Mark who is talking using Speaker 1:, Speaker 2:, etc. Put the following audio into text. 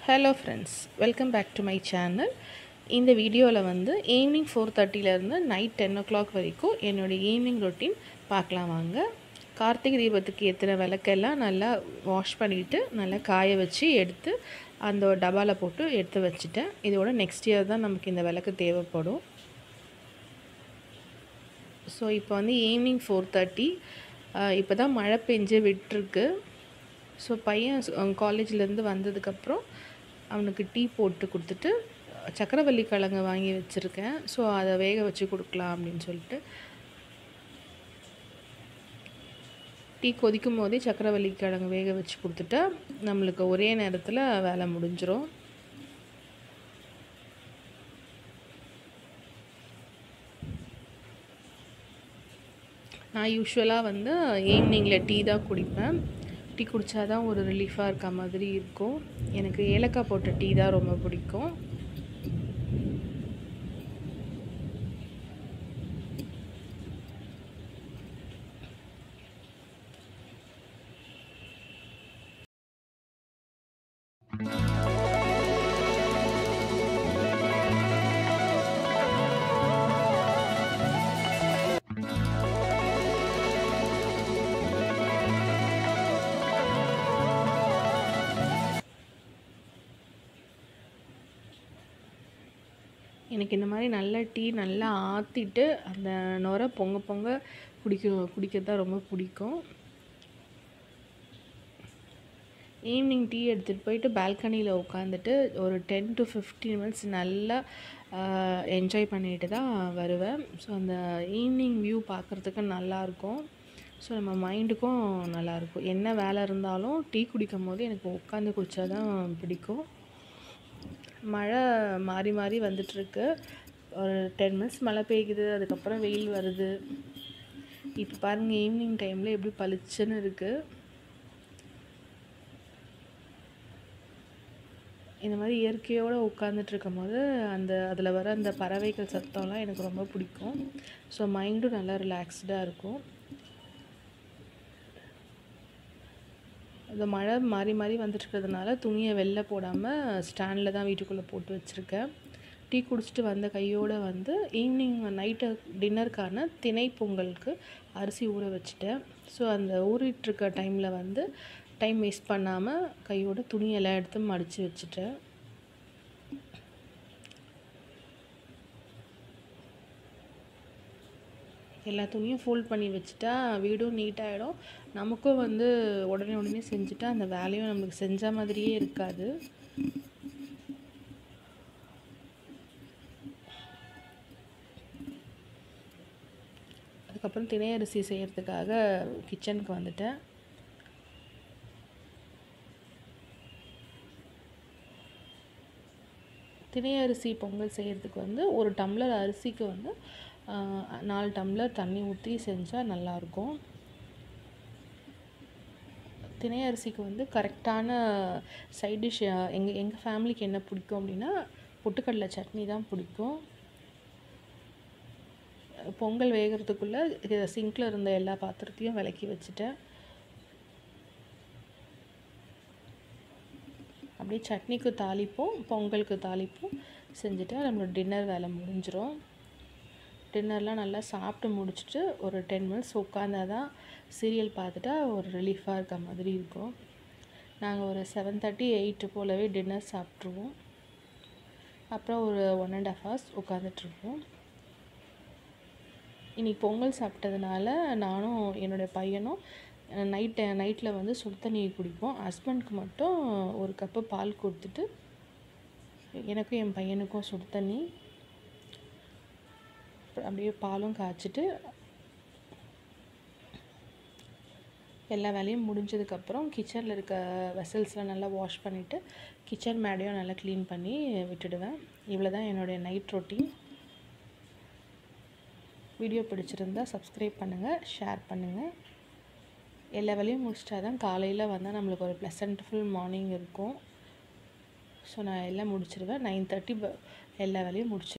Speaker 1: hello friends welcome back to my channel இந்த வீடியோவில் வந்து ஈவினிங் ஃபோர் தேர்ட்டிலேருந்து நைட் டென் ஓ கிளாக் வரைக்கும் என்னுடைய ஈவினிங் ரொட்டீன் பார்க்கலாம் வாங்க கார்த்திகை தீபத்துக்கு ஏற்றுன விளக்கெல்லாம் நல்லா வாஷ் பண்ணிவிட்டு நல்லா காய வச்சு எடுத்து அந்த டபாவில் போட்டு எடுத்து வச்சுட்டேன் இதோட நெக்ஸ்ட் இயர் தான் நமக்கு இந்த விளக்கு தேவைப்படும் ஸோ இப்போ வந்து ஈவினிங் ஃபோர் தேர்ட்டி இப்போ தான் மழை பெஞ்சு விட்டுருக்கு ஸோ பையன் காலேஜ்லேருந்து வந்ததுக்கப்புறம் அவனுக்கு டீ போட்டு கொடுத்துட்டு சக்கரவள்ளி கிழங்கு வாங்கி வச்சுருக்கேன் ஸோ அதை வேக வச்சு கொடுக்கலாம் அப்படின்னு சொல்லிட்டு டீ கொதிக்கும் போதே சக்கரவள்ளி கிழங்கு வேக வச்சு கொடுத்துட்டா நம்மளுக்கு ஒரே நேரத்தில் வேலை முடிஞ்சிரும் நான் யூஸ்வலாக வந்து ஈவினிங்கில் டீ தான் குடிப்பேன் டீ குடித்தா தான் ஒரு ரிலீஃபாக இருக்க மாதிரி இருக்கும் எனக்கு ஏலக்காய் போட்ட டீ தான் ரொம்ப பிடிக்கும் எனக்கு இந்த மாதிரி நல்ல டீ நல்லா ஆற்றிட்டு அந்த நுர பொங்க பொங்க குடிக்க குடிக்கிறது தான் ரொம்ப பிடிக்கும் ஈவினிங் டீ எடுத்துகிட்டு போயிட்டு பால்கனியில் உட்காந்துட்டு ஒரு டென் டு ஃபிஃப்டீன் மினிட்ஸ் நல்லா என்ஜாய் பண்ணிட்டு தான் வருவேன் ஸோ அந்த ஈவினிங் வியூ பார்க்குறதுக்கு நல்லாயிருக்கும் ஸோ நம்ம மைண்டுக்கும் நல்லாயிருக்கும் என்ன வேலை இருந்தாலும் டீ குடிக்கும் போது எனக்கு உட்காந்து குடித்தா தான் பிடிக்கும் மழை மாறி மாறி வந்துட்டுருக்கு ஒரு டென் மினிட்ஸ் மழை பெய்யுது அதுக்கப்புறம் வெயில் வருது இப்போ பாருங்கள் ஈவினிங் டைமில் எப்படி பளிச்சுன்னு இருக்குது இந்த மாதிரி இயற்கையோடு உட்காந்துட்டு இருக்கும் போது அந்த அதில் வர அந்த பறவைகள் சத்தம்லாம் எனக்கு ரொம்ப பிடிக்கும் ஸோ மைண்டும் நல்லா ரிலாக்ஸ்டாக இருக்கும் இந்த மழை மாறி மாறி வந்துட்டுருக்கிறதுனால துணியை வெளில போடாமல் ஸ்டாண்டில் தான் வீட்டுக்குள்ளே போட்டு வச்சுருக்கேன் டீ குடிச்சிட்டு வந்த கையோடு வந்து ஈவினிங் நைட்டு டின்னருக்கான திணை பொங்கலுக்கு அரிசி ஊற வச்சுட்டேன் ஸோ அந்த ஊறிட்டுருக்க டைமில் வந்து டைம் வேஸ்ட் பண்ணாமல் கையோட துணியெல்லாம் எடுத்து மடித்து வச்சுட்டேன் எல்லா துணியும் ஃபோல்ட் பண்ணி வச்சுட்டா வீடும் நீட்டாகிடும் நமக்கும் வந்து உடனே உடனே செஞ்சுட்டா அந்த வேலையும் நம்மளுக்கு செஞ்ச மாதிரியே இருக்காது அதுக்கப்புறம் திணை அரிசி செய்கிறதுக்காக கிச்சனுக்கு வந்துட்டேன் திணை அரிசி பொங்கல் செய்கிறதுக்கு வந்து ஒரு டம்ளர் அரிசிக்கு வந்து நாலு டம்ளர் தண்ணி ஊற்றி செஞ்சால் நல்லாயிருக்கும் திணை அரிசிக்கு வந்து கரெக்டான சைட் டிஷ் எங்கள் எங்கள் ஃபேமிலிக்கு என்ன பிடிக்கும் அப்படின்னா பொட்டுக்கடலை சட்னி தான் பிடிக்கும் பொங்கல் வேகிறதுக்குள்ளே சிங்கில் இருந்த எல்லா பாத்திரத்தையும் விளக்கி வச்சுட்டேன் அப்படியே சட்னிக்கு தாளிப்போம் பொங்கலுக்கு தாளிப்போம் செஞ்சுட்டு நம்மளோட டின்னர் வேலை முடிஞ்சிடும் டின்னர்லாம் நல்லா சாப்பிட்டு முடிச்சுட்டு ஒரு டென் மினிட்ஸ் உட்காந்தா தான் சீரியல் பார்த்துட்டா ஒரு ரிலீஃபாக இருக்க மாதிரி இருக்கும் நாங்கள் ஒரு செவன் தேர்ட்டி எயிட்டு போலவே டின்னர் சாப்பிட்ருவோம் அப்புறம் ஒரு ஒன் அண்ட் ஆஃப் ஹவர்ஸ் உட்காந்துட்ருப்போம் இன்றைக்கி பொங்கல் சாப்பிட்டதுனால நானும் என்னுடைய பையனும் நைட்டு நைட்டில் வந்து சுடு தண்ணி குடிப்போம் ஹஸ்பண்ட்க்கு மட்டும் ஒரு கப்பு பால் கொடுத்துட்டு எனக்கும் என் பையனுக்கும் சுடு தண்ணி அப்படியே பாலும் காய்ச்சிட்டு எல்லா வேலையும் முடிஞ்சதுக்கப்புறம் கிச்சனில் இருக்க வெசல்ஸ்லாம் நல்லா வாஷ் பண்ணிவிட்டு கிச்சன் மேடையும் நல்லா க்ளீன் பண்ணி விட்டுடுவேன் இவ்வளோ தான் என்னுடைய நைட் ரொட்டீன் வீடியோ பிடிச்சிருந்தா சப்ஸ்கிரைப் பண்ணுங்கள் ஷேர் பண்ணுங்கள் எல்லா வேலையும் முடிச்சிட்டா தான் காலையில் வந்தால் நம்மளுக்கு ஒரு ப்ளசன்ட்ஃபுல் மார்னிங் இருக்கும் ஸோ நான் எல்லாம் முடிச்சிடுவேன் நைன் தேர்ட்டி எல்லா வேலையும் முடிச்சு